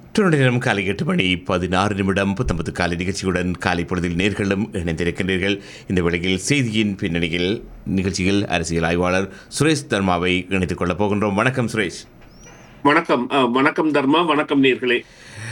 Toronto நேரம் காலை எட்டு மணி பதினாறு நிமிடம் பத்தொன்பது காலை நிகழ்ச்சியுடன் காலை பொழுதில் நேர்களும் இணைந்திருக்கின்றீர்கள் இந்த வேளையில் செய்தியின் பின்னணியில் நிகழ்ச்சியில் அரசியல் ஆய்வாளர் சுரேஷ் தர்மாவை இணைத்துக் கொள்ளப் போகின்றோம் வணக்கம் சுரேஷ் வணக்கம் அஹ், வணக்கம் தர்மா வணக்கம் நேர்களே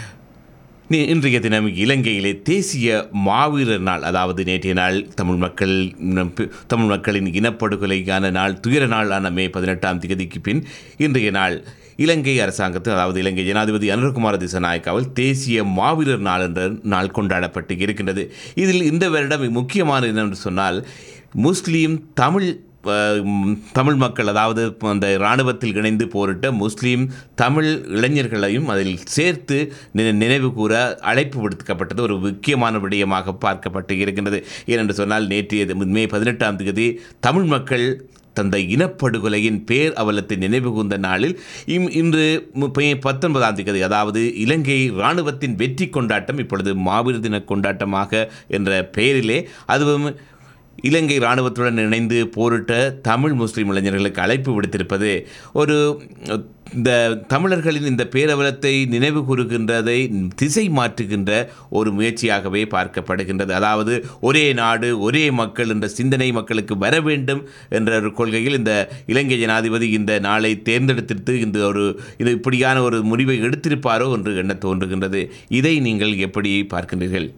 நீ இன்றைய தினம் இலங்கையிலே தேசிய மாவீரர் நாள் அதாவது நேற்றைய நாள் தமிழ் மக்கள் நம் பி- தமிழ் மக்களின் இனப்படுகொலைக்கான நாள் துயர நாளான மே பதினெட்டாம் தேதிக்கு பின் இன்றைய நாள் இலங்கை அரசாங்கத்தில் அதாவது இலங்கை ஜனாதிபதி அனுரகுமார திசநாயக்காவில் தேசிய மாவீரர் நாள் என்ற நாள் கொண்டாடப்பட்டு இருக்கின்றது இதில் இந்த வருடம் முக்கியமானது என்னவென்று சொன்னால் முஸ்லீம் தமிழ் அஹ், ம், தமிழ் மக்கள் அதாவது அந்த இராணுவத்தில் இணைந்து போரிட்ட முஸ்லீம் தமிழ் இளைஞர்களையும் அதில் சேர்த்து நினை- நினைவு கூற அழைப்பு விடுக்கப்பட்டது ஒரு முக்கியமான விடயமாக பார்க்கப்பட்டு இருக்கின்றது ஏனென்று சொன்னால் நேற்றைய தி- மே பதினெட்டாம் தேதி தமிழ் மக்கள் தந்த இனப்படுகொலையின் பேர் அவலத்தை நினைவு கூர்ந்த நாளில் இம் இன்று மு- பே- பத்தொன்பதாம் தேதி அதாவது இலங்கை இராணுவத்தின் வெற்றி கொண்டாட்டம் இப்பொழுது மாவீர தின கொண்டாட்டமாக என்ற பெயரிலே அதுவும் இலங்கை இராணுவத்துடன் இணைந்து போரிட்ட தமிழ் முஸ்லிம் இளைஞர்களுக்கு அழைப்பு விடுத்திருப்பது ஒரு அஹ், இந்த தமிழர்களின் இந்த பேரவலத்தை நினைவு கூறுகின்றதை திசை மாற்றுகின்ற ஒரு முயற்சியாகவே பார்க்கப்படுகின்றது அதாவது ஒரே நாடு ஒரே மக்கள் என்ற சிந்தனை மக்களுக்கு வர வேண்டும் என்ற ஒரு கொள்கையில் இந்த இலங்கை ஜனாதிபதி இந்த நாளை தேர்ந்தெடுத்திருத்து இந்த ஒரு இது இப்படியான ஒரு முடிவை எடுத்திருப்பாரோ என்று எண்ண தோன்றுகின்றது இதை நீங்கள் எப்படி பார்க்கின்றீர்கள்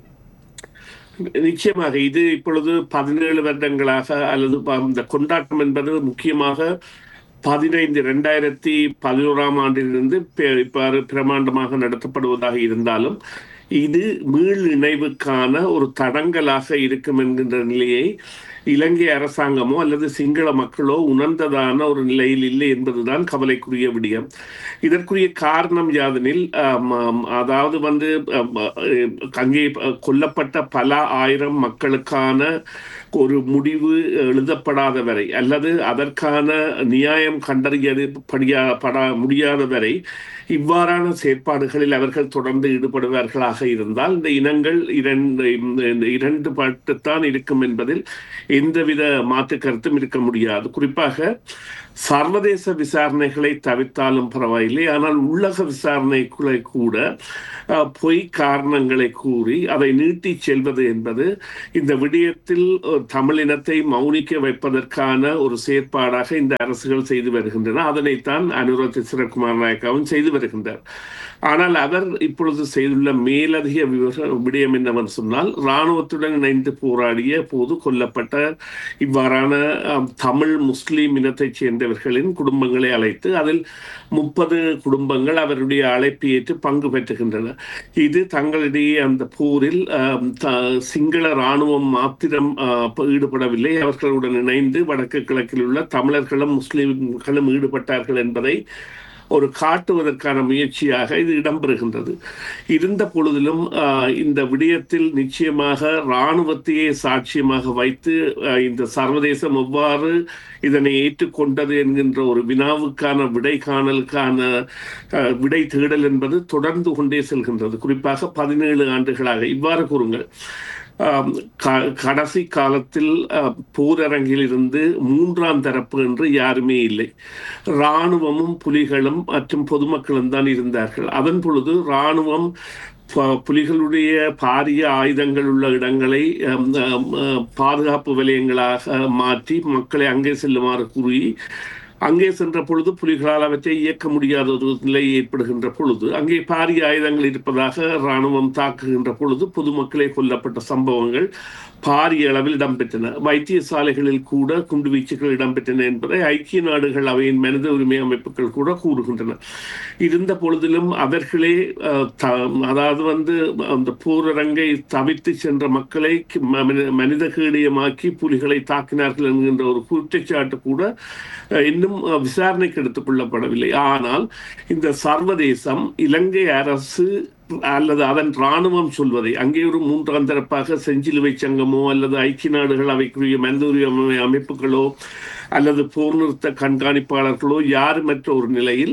நிச்சயமாக இது இப்பொழுது பதினேழு வருடங்களாக அல்லது ப- இந்த கொண்டாட்டம் என்பது முக்கியமாக பதினைந்து ரெண்டாயிரத்தி பதினோராம் ஆண்டிலிருந்து பெ- இவ்வாறு பிரமாண்டமாக நடத்தப்படுவதாக இருந்தாலும் இது மீள் இணைவுக்கான ஒரு தடங்கலாக இருக்கும் என்கின்ற நிலையை இலங்கை அரசாங்கமோ அல்லது சிங்கள மக்களோ உணர்ந்ததான ஒரு நிலையில் இல்லை என்பதுதான் கவலைக்குரிய விடயம் இதற்குரிய காரணம் யாதெனில் ஆம், ஆம், அதாவது வந்து ஆம், அஹ், அங்கே கொல்லப்பட்ட பல ஆயிரம் மக்களுக்கான ஒரு முடிவு எழுதப்படாத வரை அல்லது அதற்கான நியாயம் கண்டறியது படியா படா முடியாத வரை இவ்வாறான செயற்பாடுகளில் அவர்கள் தொடர்ந்து ஈடுபடுவார்களாக இருந்தால் இந்த இனங்கள் இரண்டு இந்த இரண்டு பட்டுத்தான் இருக்கும் என்பதில் எந்தவித மாற்று கருத்தும் இருக்க முடியாது குறிப்பாக சர்வதேச விசாரணைகளை தவிர்த்தாலும் பரவாயில்லை ஆனால் உள்ளக விசாரணைகளை கூட அஹ், பொய் காரணங்களை கூறி அதை நீட்டி செல்வது என்பது இந்த விடயத்தில் அஹ், தமிழினத்தை மௌனிக்க வைப்பதற்கான ஒரு செயற்பாடாக இந்த அரசுகள் செய்து வருகின்றன அதனைத்தான் அனுரத் சிறகுமார் நாயக்காவும் செய்து வருகின்றார் ஆனால் அவர் இப்பொழுது செய்துள்ள மேலதிக விவர விடயம் என்னவென்று சொன்னால் இராணுவத்துடன் இணைந்து போராடிய போது கொல்லப்பட்ட இவ்வாறான அஹ், தமிழ் முஸ்லீம் இனத்தைச் சேர்ந்தவர்களின் குடும்பங்களை அழைத்து அதில் முப்பது குடும்பங்கள் அவருடைய அழைப்பு ஏற்று பங்கு பெற்றுகின்றன இது தங்களிடையே அந்த போரில் அஹ், த- சிங்கள இராணுவம் மாத்திரம் அஹ், ஈடுபடவில்லை அவர்களுடன் இணைந்து வடக்கு கிழக்கில் உள்ள தமிழர்களும் முஸ்லிம்களும் ஈடுபட்டார்கள் என்பதை ஒரு காட்டுவதற்கான முயற்சியாக இது இடம்பெறுகின்றது இருந்த பொழுதிலும் ஆஹ், இந்த விடயத்தில் நிச்சயமாக இராணுவத்தையே சாட்சியமாக வைத்து ஆஹ், இந்த சர்வதேசம் எவ்வாறு இதனை ஏற்றுக்கொண்டது என்கின்ற ஒரு வினாவுக்கான விடை காணலுக்கான ஆஹ், விடை தேடல் என்பது தொடர்ந்து கொண்டே செல்கின்றது குறிப்பாக பதினேழு ஆண்டுகளாக இவ்வாறு கூறுங்கள் ஆம், க- கடைசி காலத்தில் அஹ், போரரங்கில் இருந்து மூன்றாம் தரப்பு என்று யாருமே இல்லை இராணுவமும் புலிகளும் மற்றும் பொதுமக்களும் தான் இருந்தார்கள் அதன் பொழுது இராணுவம் ப- புலிகளுடைய பாரிய ஆயுதங்கள் உள்ள இடங்களை அம், அம், அஹ், பாதுகாப்பு வலயங்களாக மாற்றி மக்களை அங்கே செல்லுமாறு கூறி அங்கே சென்ற பொழுது புலிகளால் அவற்றை இயக்க முடியாத ஒரு நிலை ஏற்படுகின்ற பொழுது அங்கே பாரிய ஆயுதங்கள் இருப்பதாக இராணுவம் தாக்குகின்ற பொழுது பொதுமக்களே கொல்லப்பட்ட சம்பவங்கள் பாரிய அளவில் இடம்பெற்றன வைத்தியசாலைகளில் கூட குண்டுவீச்சுகள் இடம்பெற்றன என்பதை ஐக்கிய நாடுகள் அவையின் மனித உரிமை அமைப்புகள் கூட கூறுகின்றன இருந்த பொழுதிலும் அவர்களே அஹ், த- அதாவது வந்து அந்த போரரங்கை தவித்து சென்ற மக்களை ம- மனித- மனித கேடியமாக்கி புலிகளை தாக்கினார்கள் என்கின்ற ஒரு குற்றச்சாட்டு கூட அஹ், இன்னும் அஹ், விசாரணைக்கு எடுத்துக் கொள்ளப்படவில்லை ஆனால் இந்த சர்வதேசம் இலங்கை அரசு அல்லது அதன் இராணுவம் சொல்வதை அங்கே ஒரு மூன்றாம் தரப்பாக செஞ்சிலுவை சங்கமோ அல்லது ஐக்கிய நாடுகள் அவைக்குரிய மனித உரிமை அமைப்புகளோ அல்லது போர் நிறுத்த கண்காணிப்பாளர்களோ யாருமற்ற ஒரு நிலையில்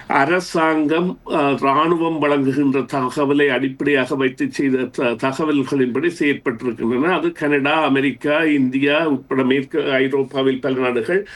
அரசாங்கம் அஹ், இராணுவம் வழங்குகின்ற தகவலை அடிப்படையாக வைத்து செய்த த- தகவல்களின்படி செயற்பட்டிருக்கின்றன அது கனடா அமெரிக்கா இந்தியா உட்பட மேற்கு ஐரோப்பாவில் பல நாடுகள்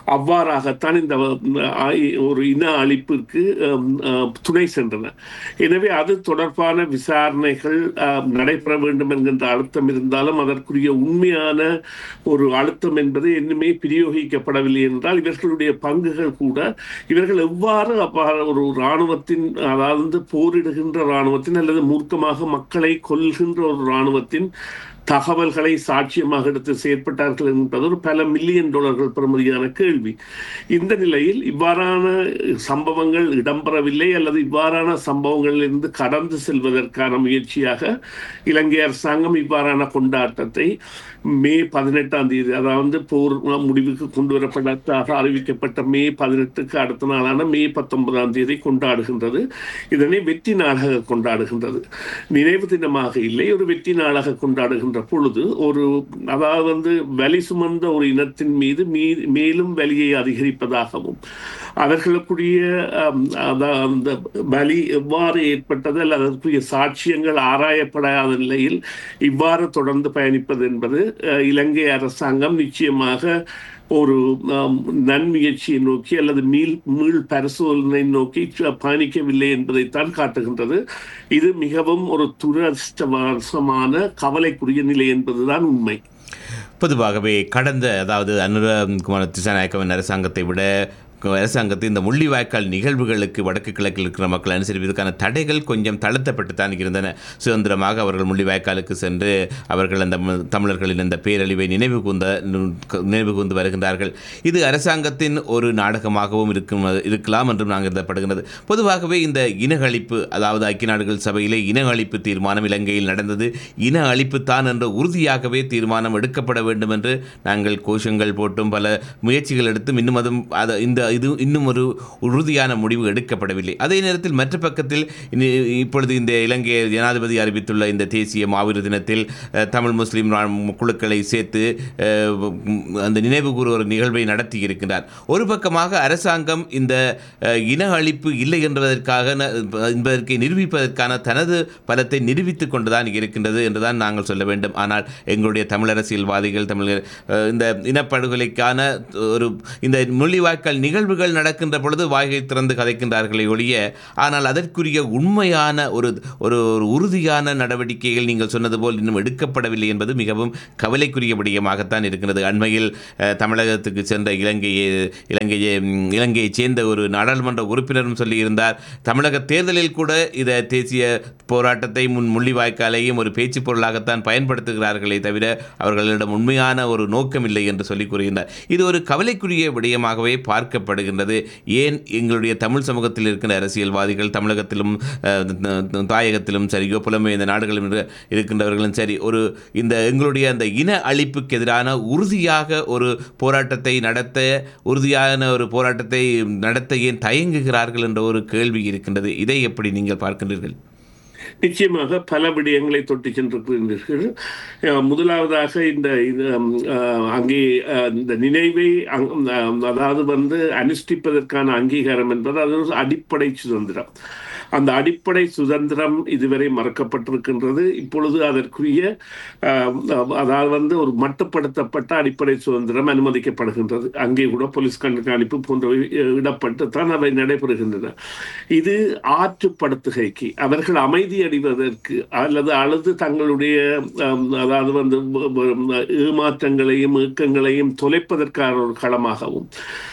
அவ்வாறாகத்தான் இந்த அஹ், ஒரு இன அழிப்பிற்கு அஹ், அஹ், துணை சென்றன எனவே அது தொடர்பான விசாரணைகள் அஹ், நடைபெற வேண்டும் என்கின்ற அழுத்தம் இருந்தாலும் அதற்குரிய உண்மையான ஒரு அழுத்தம் என்பது இன்னுமே பிரயோகிக்கப்படவில்லை என்றால் இவர்களுடைய பங்குகள் கூட இவர்கள் எவ்வாறு அவ்வாறு ஒரு இராணுவத்தின் அதாவது போரிடுகின்ற இராணுவத்தின் அல்லது மூர்க்கமாக மக்களை கொல்கின்ற ஒரு இராணுவத்தின் தகவல்களை சாட்சியமாக எடுத்து செயற்பட்டார்கள் என்பது ஒரு பல மில்லியன் டாலர்கள் பெறுமதியான கேள்வி இந்த நிலையில் இவ்வாறான சம்பவங்கள் இடம்பெறவில்லை அல்லது இவ்வாறான சம்பவங்களிலிருந்து கடந்து செல்வதற்கான முயற்சியாக இலங்கை அரசாங்கம் இவ்வாறான கொண்டாட்டத்தை மே பதினெட்டாம் தேதி அதாவது போர் முடிவுக்கு கொண்டு வரப்பட்டதாக அறிவிக்கப்பட்ட மே பதினெட்டுக்கு அடுத்த நாளான மே பத்தொன்பதாம் தேதி கொண்டாடுகின்றது இதனை வெற்றி நாளாக கொண்டாடுகின்றது நினைவு தினமாக இல்லை ஒரு வெற்றி நாளாக கொண்டாடுகின்ற பொழுது ஒரு அதாவது வந்து வலி சுமந்த ஒரு இனத்தின் மீது மீ- மேலும் வலியை அதிகரிப்பதாகவும் அவர்களுக்குரிய அம், அதான் அந்த பலி எவ்வாறு ஏற்பட்டது அல்லது அதற்குரிய சாட்சியங்கள் ஆராயப்படாத நிலையில் இவ்வாறு தொடர்ந்து பயணிப்பது என்பது அஹ், இலங்கை அரசாங்கம் நிச்சயமாக ஒரு ஆம், நன்முயற்சியை நோக்கி அல்லது மீள் மீள் பரிசோதனை நோக்கி ச- பயணிக்கவில்லை என்பதைத்தான் காட்டுகின்றது இது மிகவும் ஒரு துரதிருஷ்டவசமான கவலைக்குரிய நிலை என்பதுதான் உண்மை பொதுவாகவே கடந்த அதாவது அனுர குமார திசாநாயக்கவின் அரசாங்கத்தை விட அரசாங்கத்தை இந்த முள்ளிவாய்க்கால் நிகழ்வுகளுக்கு வடக்கு கிழக்கில் இருக்கிற மக்கள் அனுசரிப்பதற்கான தடைகள் கொஞ்சம் தளர்த்தப்பட்டு தான் இருந்தன சுதந்திரமாக அவர்கள் முள்ளிவாய்க்காலுக்கு சென்று அவர்கள் அந்த ம- தமிழர்களின் அந்த பேரழிவை நினைவு கூந்த நினைவு கூர்ந்து வருகின்றார்கள் இது அரசாங்கத்தின் ஒரு நாடகமாகவும் இருக்கும் இருக்கலாம் என்றும் நாங்கள் கருதப்படுகிறது பொதுவாகவே இந்த இனஅழிப்பு அதாவது ஐக்கிய நாடுகள் சபையிலே இனஅழிப்பு தீர்மானம் இலங்கையில் நடந்தது இன அழிப்பு தான் என்ற உறுதியாகவே தீர்மானம் எடுக்கப்பட வேண்டும் என்று நாங்கள் கோஷங்கள் போட்டும் பல முயற்சிகள் எடுத்தும் இன்னும் அதுவும் அது இந்த இது இன்னும் ஒரு உறுதியான முடிவு எடுக்கப்படவில்லை அதே நேரத்தில் மற்ற பக்கத்தில் இனி- இப்பொழுது இந்த இலங்கை ஜனாதிபதி அறிவித்துள்ள இந்த தேசிய மாவீர தினத்தில் அஹ், தமிழ் முஸ்லீம் ரா- குழுக்களை சேர்த்து அஹ், உம், அந்த நினைவு கூறு ஒரு நிகழ்வை நடத்தி இருக்கின்றார் ஒரு பக்கமாக அரசாங்கம் இந்த அஹ், இன அழிப்பு இல்லை என்பதற்காக ந- என்பதற்கு நிரூபிப்பதற்கான தனது பலத்தை நிரூபித்துக் கொண்டுதான் இருக்கின்றது என்றுதான் நாங்கள் சொல்ல வேண்டும் ஆனால் எங்களுடைய தமிழ் அரசியல்வாதிகள் தமிழர் அஹ், இந்த இனப்படுகொலைக்கான ஒரு இந்த முள்ளிவாய்க்கால் நிகழ்வுகள் நடக்கின்ற பொழுது வாய்கை திறந்து கதைக்கின்றார்களே ஒழிய ஆனால் அதற்குரிய உண்மையான ஒரு ஒரு ஒரு உறுதியான நடவடிக்கைகள் நீங்கள் சொன்னது போல் இன்னும் எடுக்கப்படவில்லை என்பது மிகவும் கவலைக்குரிய விடயமாகத்தான் இருக்கிறது அண்மையில் அஹ், தமிழகத்துக்கு சென்ற இலங்கையை இலங்கையை ம், இலங்கையைச் சேர்ந்த ஒரு நாடாளுமன்ற உறுப்பினரும் சொல்லியிருந்தார் தமிழக தேர்தலில் கூட இதை தேசிய போராட்டத்தை முன் முள்ளிவாய்க்காலையும் ஒரு பேச்சு பொருளாகத்தான் பயன்படுத்துகிறார்களே தவிர அவர்களிடம் உண்மையான ஒரு நோக்கம் இல்லை என்று சொல்லி கூறுகின்றார் இது ஒரு கவலைக்குரிய விடயமாகவே பார்க்கப்படுகின்றது ஏன் எங்களுடைய தமிழ் சமூகத்தில் இருக்கின்ற அரசியல்வாதிகள் தமிழகத்திலும் அஹ், த- தாயகத்திலும் சரியோ புலம்பெயர்ந்த நாடுகளும் இரு- இருக்கின்றவர்களும் சரி ஒரு இந்த எங்களுடைய அந்த இன அழிப்புக்கு எதிரான உறுதியாக ஒரு போராட்டத்தை நடத்த உறுதியான ஒரு போராட்டத்தை நடத்த ஏன் தயங்குகிறார்கள் என்ற ஒரு கேள்வி இருக்கின்றது இதை எப்படி நீங்கள் பார்க்கின்றீர்கள் நிச்சயமாக பல விடயங்களை தொட்டு சென்றிருக்கின்றீர்கள் அஹ் முதலாவதாக இந்த இது, ம், அஹ், அங்கே அஹ், இந்த நினைவை அங்- அஹ், அதாவது வந்து அனுஷ்டிப்பதற்கான அங்கீகாரம் என்பது அது ஒரு அடிப்படை சுதந்திரம் அந்த அடிப்படை சுதந்திரம் இதுவரை மறக்கப்பட்டிருக்கின்றது இப்பொழுது அதற்குரிய அஹ், அதாவது வந்து ஒரு மட்டுப்படுத்தப்பட்ட அடிப்படை சுதந்திரம் அனுமதிக்கப்படுகின்றது அங்கே கூட போலீஸ் கண்காணிப்பு போன்றவை அஹ், இடப்பட்டு தான் அவை நடைபெறுகின்றன இது ஆற்றுப்படுத்துகைக்கு அவர்கள் அமைதி அடைவதற்கு அல்லது அழுது தங்களுடைய அம், அதாவது வந்து வ- வ- ஏமாற்றங்களையும் ஏக்கங்களையும் தொலைப்பதற்கான ஒரு களமாகவும்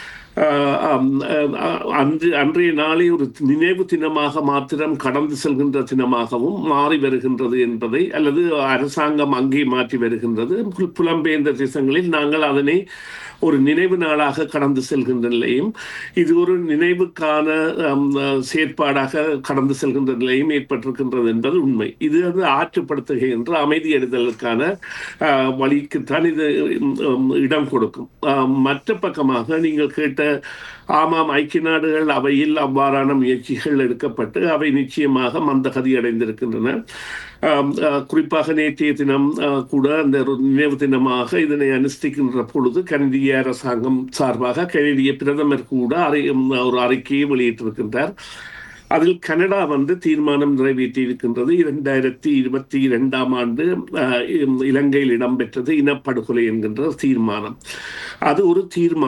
ஆஹ் ஆம், ஆஹ் அன்று அன்றைய நாளை ஒரு நினைவு தினமாக மாத்திரம் கடந்து செல்கின்ற தினமாகவும் மாறி வருகின்றது என்பதை அல்லது அரசாங்கம் அங்கே மாற்றி வருகின்றது புல்- புலம்பெயர்ந்த தேசங்களில் நாங்கள் அதனை ஒரு நினைவு நாளாக கடந்து செல்கின்ற நிலையும் இது ஒரு நினைவுக்கான ஆம், ஆஹ், செயற்பாடாக கடந்து செல்கின்ற நிலையும் ஏற்பட்டிருக்கின்றது என்பது உண்மை இது வந்து ஆற்றுப்படுத்துகின்ற அமைதி அடைதலுக்கான ஆஹ், வழிக்குத்தான் இது உம், இடம் கொடுக்கும் ஆஹ், மற்ற பக்கமாக நீங்கள் கேட்ட ஆமாம் ஐக்கிய நாடுகள் அவையில் அவ்வாறான முயற்சிகள் எடுக்கப்பட்டு அவை நிச்சயமாக மந்தகதி அடைந்திருக்கின்றன ஆம், ஆஹ், குறிப்பாக நேற்றைய தினம் ஆஹ், கூட அந்த ஒரு நினைவு தினமாக இதனை அனுஷ்டிக்கின்ற பொழுது கனடிய அரசாங்கம் சார்பாக கனடிய பிரதமர் கூட அறி ஒரு அறிக்கையை வெளியிட்டிருக்கின்றார் அதில் கனடா வந்து தீர்மானம் நிறைவேற்றி இருக்கின்றது இரண்டாயிரத்தி இருபத்தி இரண்டாம் ஆண்டு ஆஹ், இலங்கையில் இடம்பெற்றது இனப்படுகொலை என்கின்ற தீர்மானம் அது ஒரு தீர்மானம்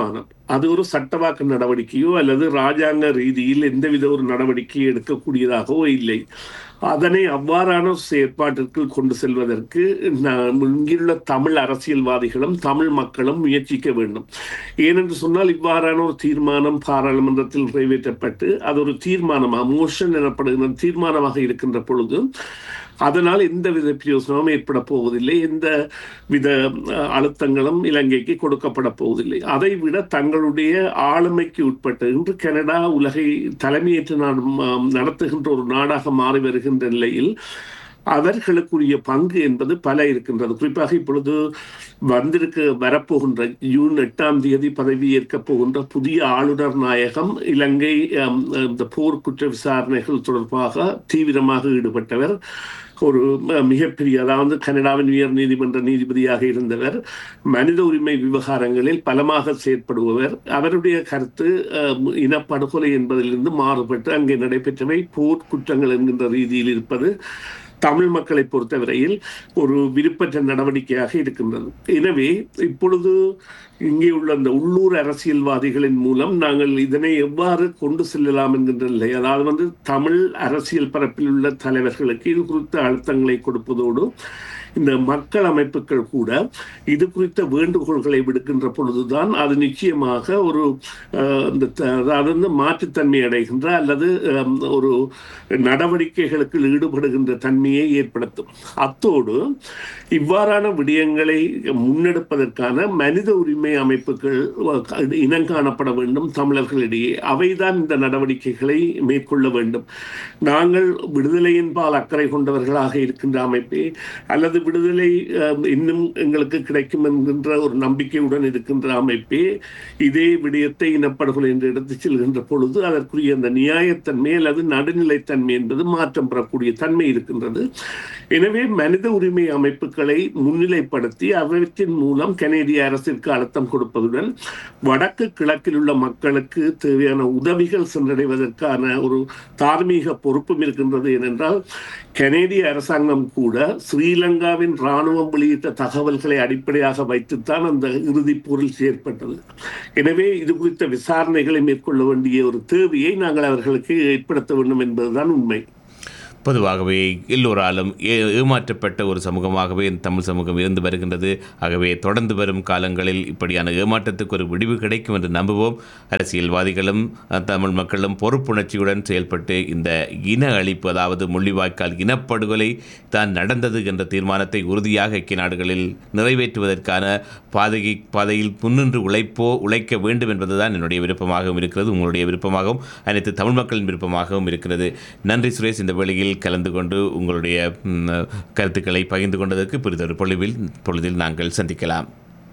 அது ஒரு சட்டவாக்க நடவடிக்கையோ அல்லது ராஜாங்க ரீதியில் எந்தவித ஒரு நடவடிக்கையை எடுக்கக்கூடியதாகவோ இல்லை அதனை அவ்வாறான செயற்பாட்டிற்கு கொண்டு செல்வதற்கு நான் இங்குள்ள தமிழ் அரசியல்வாதிகளும் தமிழ் மக்களும் முயற்சிக்க வேண்டும் ஏனென்று சொன்னால் இவ்வாறான ஒரு தீர்மானம் பாராளுமன்றத்தில் நிறைவேற்றப்பட்டு அது ஒரு தீர்மானமாக மோஷன் எனப்படுகிற தீர்மானமாக இருக்கின்ற பொழுது அதனால் எந்த வித பிரயோசனமும் ஏற்பட போவதில்லை எந்த வித அஹ், அழுத்தங்களும் இலங்கைக்கு கொடுக்கப்பட போவதில்லை அதை விட தங்களுடைய ஆளுமைக்கு உட்பட்டு இன்று கனடா உலகை தலைமையேற்று நான் நடத்துகின்ற ஒரு நாடாக மாறி வருகின்ற நிலையில் அவர்களுக்குரிய பங்கு என்பது பல இருக்கின்றது குறிப்பாக இப்பொழுது வந்திருக்க வரப்போகின்ற ஜூன் எட்டாம் தேதி பதவியேற்க போகின்ற புதிய ஆளுநர் நாயகம் இலங்கை அம், இந்த போர் குற்ற விசாரணைகள் தொடர்பாக தீவிரமாக ஈடுபட்டவர் ஒரு ம- மிகப்பெரிய அதாவது கனடாவின் உயர் நீதிமன்ற நீதிபதியாக இருந்தவர் மனித உரிமை விவகாரங்களில் பலமாக செயற்படுபவர் அவருடைய கருத்து அஹ், இனப்படுகொலை என்பதிலிருந்து மாறுபட்டு அங்கே நடைபெற்றவை போர் குற்றங்கள் என்கின்ற ரீதியில் இருப்பது தமிழ் மக்களை பொறுத்தவரையில் ஒரு விருப்பற்ற நடவடிக்கையாக இருக்கின்றது எனவே இப்பொழுது இங்கே உள்ள அந்த உள்ளூர் அரசியல்வாதிகளின் மூலம் நாங்கள் இதனை எவ்வாறு கொண்டு செல்லலாம் என்கின்ற நிலை அதாவது வந்து தமிழ் அரசியல் பரப்பில் உள்ள தலைவர்களுக்கு இது குறித்த அழுத்தங்களை கொடுப்பதோடு இந்த மக்கள் அமைப்புகள் கூட இது குறித்த வேண்டுகோள்களை விடுக்கின்ற பொழுதுதான் அது நிச்சயமாக ஒரு அஹ், இந்த த- அதாவது வந்து மாற்றுத்தன்மை அடைகின்ற அல்லது அம், ஒரு நடவடிக்கைகளுக்கு ஈடுபடுகின்ற தன்மையை ஏற்படுத்தும் அத்தோடு இவ்வாறான விடயங்களை முன்னெடுப்பதற்கான மனித உரிமை அமைப்புகள் அஹ், இனங்காணப்பட வேண்டும் தமிழர்களிடையே அவைதான் இந்த நடவடிக்கைகளை மேற்கொள்ள வேண்டும் நாங்கள் விடுதலையின் பால் அக்கறை கொண்டவர்களாக இருக்கின்ற அமைப்பே அல்லது விடுதலை அஹ், இன்னும் எங்களுக்கு கிடைக்கும் என்கின்ற ஒரு நம்பிக்கையுடன் இருக்கின்ற அமைப்பே இதே விடயத்தை இனப்படுகொலை என்று எடுத்துச் செல்கின்ற பொழுது அதற்குரிய அந்த நியாயத்தன்மை அல்லது நடுநிலைத்தன்மை என்பது மாற்றம் பெறக்கூடிய தன்மை இருக்கின்றது எனவே மனித உரிமை அமைப்புகளை முன்னிலைப்படுத்தி அவற்றின் மூலம் கனேடிய அரசிற்கு அழுத்தம் கொடுப்பதுடன் வடக்கு கிழக்கில் உள்ள மக்களுக்கு தேவையான உதவிகள் சென்றடைவதற்கான ஒரு தார்மீக பொறுப்பும் இருக்கின்றது ஏனென்றால் கனேடிய அரசாங்கம் கூட ஸ்ரீலங்காவின் இராணுவம் வெளியிட்ட தகவல்களை அடிப்படையாக வைத்துத்தான் அந்த இறுதிப் போரில் செயற்பட்டது எனவே இது குறித்த விசாரணைகளை மேற்கொள்ள வேண்டிய ஒரு தேவையை நாங்கள் அவர்களுக்கு ஏற்படுத்த வேண்டும் என்பதுதான் உண்மை பொதுவாகவே எல்லோராலும் ஏ ஏமாற்றப்பட்ட ஒரு சமூகமாகவே இந்த தமிழ் சமூகம் இருந்து வருகின்றது ஆகவே தொடர்ந்து வரும் காலங்களில் இப்படியான ஏமாற்றத்துக்கு ஒரு விடிவு கிடைக்கும் என்று நம்புவோம் அரசியல்வாதிகளும் அஹ், தமிழ் மக்களும் பொறுப்புணர்ச்சியுடன் செயல்பட்டு இந்த இன அழிப்பு அதாவது முள்ளிவாய்க்கால் இனப்படுகொலை தான் நடந்தது என்ற தீர்மானத்தை உறுதியாக ஐக்கிய நாடுகளில் நிறைவேற்றுவதற்கான பாதையை பாதையில் முன்னின்று உழைப்போ உழைக்க வேண்டும் என்பதுதான் என்னுடைய விருப்பமாகவும் இருக்கிறது உங்களுடைய விருப்பமாகவும் அனைத்து தமிழ் மக்களின் விருப்பமாகவும் இருக்கிறது நன்றி சுரேஷ் இந்த வேளையில் கலந்து கொண்டு உங்களுடைய ம், கருத்துக்களை பகிர்ந்து கொண்டதற்கு பிறிதொரு பொழுவில் பொழுதில் நாங்கள் சந்திக்கலாம்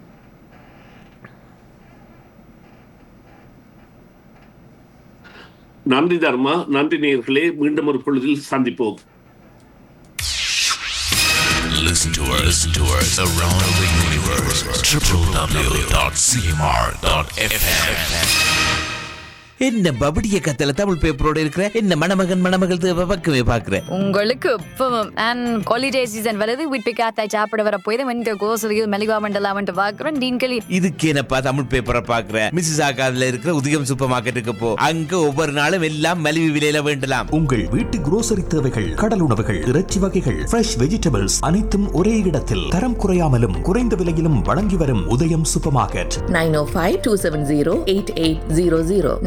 நன்றி தர்மா நன்றி நேயர்களே மீண்டும் ஒரு பொழுதில் சந்திப்போம் Listen to us, listen to us around the universe. www.cmr.fm. என்ன பபடிய கத்தல தமிழ் பேப்பரோட இருக்கிற என்ன மணமகன் மணமகள் தேவை பக்கமே பாக்குற உங்களுக்கு இப்பவும் அண்ட் ஹாலிடே சீசன் வருது வீட்டு காத்தாய் சாப்பிட வர போய் தான் இந்த கோசலியில் மெலிவா மண்டலாமன்ட்டு பார்க்குறோம் டீன் களி இதுக்கு என்னப்பா தமிழ் பேப்பரை பாக்குற மிஸ்ஸஸ் ஆகாதுல இருக்கிற உதயம் சூப்பர் மார்க்கெட்டுக்கு போ அங்க ஒவ்வொரு நாளும் எல்லாம் மலிவு விலையில வேண்டலாம் உங்கள் வீட்டு grocery தேவைகள் கடல் உணவுகள் இறைச்சி வகைகள் ஃப்ரெஷ் வெஜிடபிள்ஸ் அனைத்தும் ஒரே இடத்தில் தரம் குறையாமலும் குறைந்த விலையிலும் வழங்கி வரும் உதயம் சூப்பர் மார்க்கெட் 905-270-8800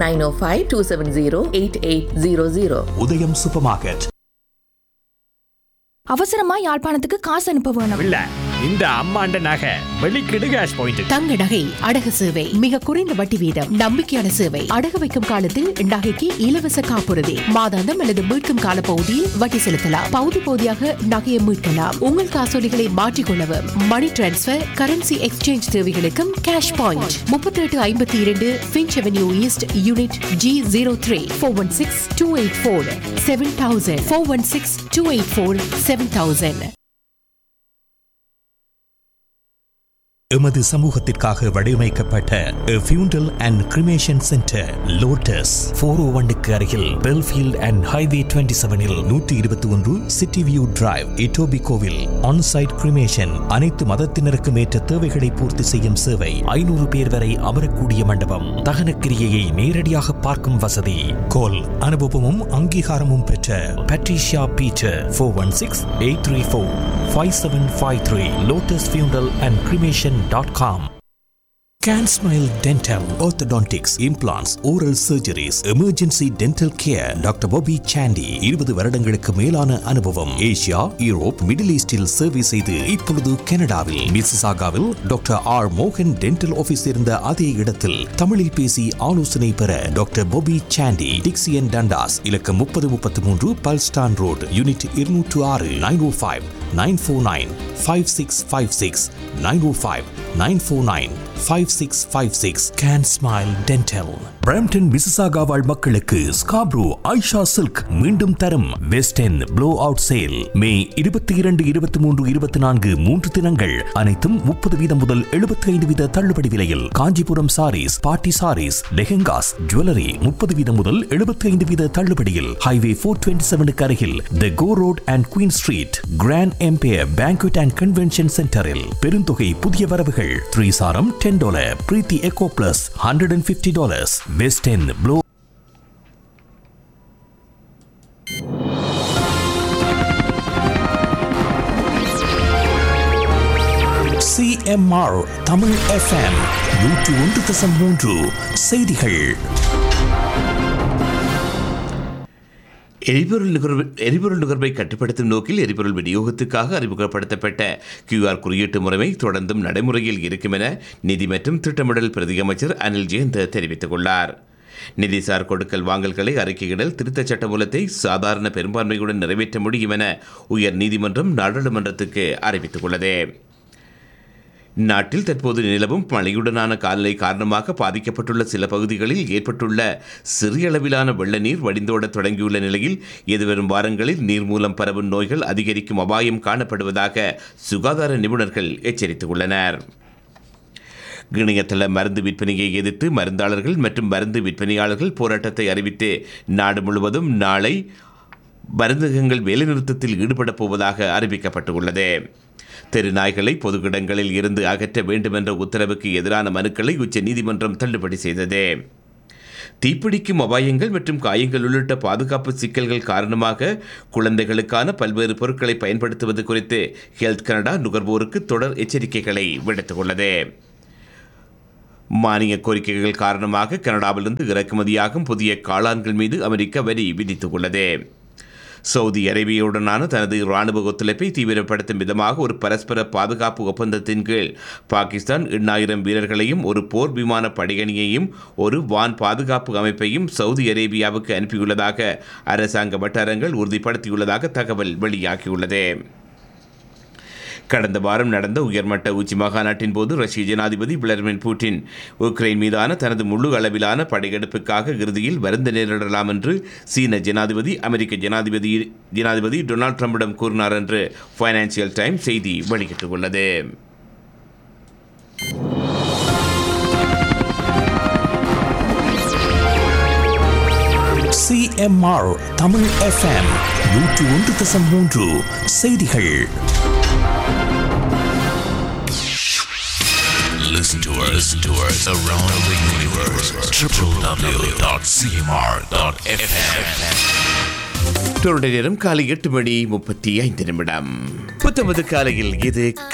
905-270-8800 உதயம் சூப்பர் மார்க்கெட் அவசரமா யாழ்ப்பாணத்துக்கு காசு அனுப்ப வேணும் இல்ல இந்த அம்மாண்ட நகை வெளிக்கிடு கேஷ் பாயிண்ட் தங்க நகை அடகு சேவை மிக குறைந்த வட்டி வீதம் நம்பிக்கையான சேவை அடகு வைக்கும் காலத்தில் நகைக்கு இலவச காப்புறுதி மாதாந்தம் அல்லது மீட்கும் கால பகுதியில் வட்டி செலுத்தலாம் பகுதி பகுதியாக நகையை மீட்கலாம் உங்கள் காசோலிகளை மாற்றிக்கொள்ளவும் மணி டிரான்ஸ்பர் கரன்சி எக்ஸ்சேஞ்ச் தேவைகளுக்கும் கேஷ் பாயிண்ட் முப்பத்தி எட்டு ஐம்பத்தி இரண்டு Finch avenue east unit G zero three four one six two eight four seven thousand four one six two eight four seven thousand எமது சமூகத்திற்காக வடிவமைக்கப்பட்ட funeral and cremation centre lotus four O ஒன்னுக்கு அருகில் Belfield and highway twenty செவனில் நூற்றி இருபத்தி ஒன்று city view drive இட்டோபி கோவில் ஆன்சைட் கிரிமேஷன் அனைத்து மதத்தினருக்கும் ஏற்ற தேவைகளை பூர்த்தி செய்யும் சேவை ஐநூறு பேர் வரை அமரக்கூடிய மண்டபம் தகன கிரியையை நேரடியாக பார்க்கும் வசதி கோல் அனுபவமும் அங்கீகாரமும் பெற்ற Patricia Peter four one six eight three four five seven five three lotus funeral and cremation dot com Can Smile Dental, Orthodontics, Implants, Oral Surgeries, Emergency Dental Care, doctor Bobby Sandy இருபது வருடங்களுக்கு மேலான அனுபவம் Asia Europe middle ஈஸ்டில் சேவை செய்து இப்பொழுது கனடாவில் மிசிசாகாவில் டாக்டர் ஆர் மோகன் டென்டல் ஆபீஸ் இருந்த அதே இடத்தில் தமிழில் பேசி ஆலோசனை பெற டாக்டர் Bobby சாண்டி டிக்சியன் டண்டாஸ் இலக்கம் முப்பது முப்பத்தி மூன்று பல்ஸ்டான் ரோடு யூனிட் இருநூற்று ஆறு nine O five nine four nine five six five six nine O five nine four nine five six five six can smile dental Brampton Mississauga வாழ் மக்களுக்கு ஸ்காப்ரோ ஐஷா சில்க் மீண்டும் தரும் best and blow out sale May இருபத்தி இரண்டு இருபத்தி மூன்று இருபத்தி நான்கு மூன்று தினங்கள் அனைத்தும் முப்பது வீதம் முதல் எழுபத்தி ஐந்து வீத தள்ளுபடி விலையில் காஞ்சிபுரம் சாரீஸ் பாட்டி சாரீஸ் லெஹெங்காஸ் ஜுவல்லரி முப்பது வீதம் முதல் எழுபத்தி ஐந்து வீத தள்ளுபடியில் ஹைவே ஃபோர் டுவெண்ட்டி செவனுக்கு அருகில் the Gore road and Queen street grand empire banquet and convention சென்டரில் பெருந்தொகை புதிய வரவுகள் த்ரீ சாரம் ten dollar Preethi echo plus hundred and fifty dollars best and blow CMR Tamil FM நூற்று ஒன்று தசம் மூன்று செய்திகள் எரிபொருள் நுகர்வு எரிபொருள் நுகர்வை கட்டுப்படுத்தும் நோக்கில் எரிபொருள் விநியோகத்துக்காக அறிமுகப்படுத்தப்பட்ட கியூஆர் குறியீட்டு முறைமை தொடர்ந்தும் நடைமுறையில் இருக்கும் என நிதி மற்றும் திட்டமிடல் பிரதியமைச்சர் அனில் ஜெயந்த் தெரிவித்துள்ளார் நிதிசார் கொடுக்கல் வாங்கல்களை அறிக்கையிடல் திருத்தச் சட்டமூலத்தை சாதாரண பெரும்பான்மையுடன் நிறைவேற்ற முடியும் என உயர் நீதிமன்றம் நாடாளுமன்றத்துக்கு அறிவித்துள்ளது நாட்டில் தற்போது நிலவும் மழையுடனான காலநிலை காரணமாக பாதிக்கப்பட்டுள்ள சில பகுதிகளில் ஏற்பட்டுள்ள சிறிய அளவிலான வெள்ள நீர் வடிந்தோட தொடங்கியுள்ள நிலையில் எதிர்வரும் வாரங்களில் நீர் மூலம் பரவும் நோய்கள் அதிகரிக்கும் அபாயம் காணப்படுவதாக சுகாதார நிபுணர்கள் எச்சரித்துள்ளனர் இணையதள மருந்து விற்பனையை எதிர்த்து மருந்தாளர்கள் மற்றும் மருந்து விற்பனையாளர்கள் போராட்டத்தை அறிவித்து நாடு முழுவதும் நாளை மருந்தகங்கள் வேலைநிறுத்தத்தில் ஈடுபடப் போவதாக அறிவிக்கப்பட்டுள்ளது தெரு நாய்களை பொது இடங்களில் இருந்து அகற்ற வேண்டும் என்ற உத்தரவுக்கு எதிரான மனுக்களை உச்ச நீதிமன்றம் தள்ளுபடி செய்தது தீப்பிடிக்கும் அபாயங்கள் மற்றும் காயங்கள் உள்ளிட்ட பாதுகாப்பு சிக்கல்கள் காரணமாக குழந்தைகளுக்கான பல்வேறு பொருட்களை பயன்படுத்துவது குறித்து ஹெல்த் கனடா நுகர்வோருக்கு தொடர் எச்சரிக்கைகளை விடுத்துள்ளது மானிய கோரிக்கைகள் காரணமாக கனடாவிலிருந்து இறக்குமதியாகும் புதிய காளான்கள் மீது அமெரிக்கா வரி விதித்துள்ளது சவுதி அரேபியாவுடனான தனது இராணுவ ஒத்துழைப்பை தீவிரப்படுத்தும் விதமாக ஒரு பரஸ்பர பாதுகாப்பு ஒப்பந்தத்தின் கீழ் பாகிஸ்தான் எண்ணாயிரம் வீரர்களையும் ஒரு போர் விமான படையணியையும் ஒரு வான் பாதுகாப்பு அமைப்பையும் சவுதி அரேபியாவுக்கு அனுப்பியுள்ளதாக அரசாங்க வட்டாரங்கள் உறுதிப்படுத்தியுள்ளதாக தகவல் வெளியாகியுள்ளது கடந்த வாரம் நடந்த உயர்மட்ட உச்சி மாகாநாட்டின் போது ரஷ்ய ஜனாதிபதி விளாடிமிர் புட்டின் உக்ரைன் மீதான தனது முழு அளவிலான படையெடுப்புக்காக இறுதியில் வருந்த நேரிடலாம் என்று சீன ஜனாதிபதி அமெரிக்க ஜனாதிபதி ஜனாதிபதி டொனால்ட் ட்ரம்பிடம் கூறினார் என்று ஃபைனான்சியல் டைம்ஸ் செய்தி வெளியிட்டுள்ளது சிஎம்ஆர் தமிழ் எஃப்எம் நூற்று ஒன்று தசம் மூன்று செய்திகள் Listen to us, listen to us around the universe. www.cmr.fm. தொடர் நேரம் காலை எட்டு மணி முப்பத்தி ஐந்து நிமிடம் புத்தமது காலையில் இது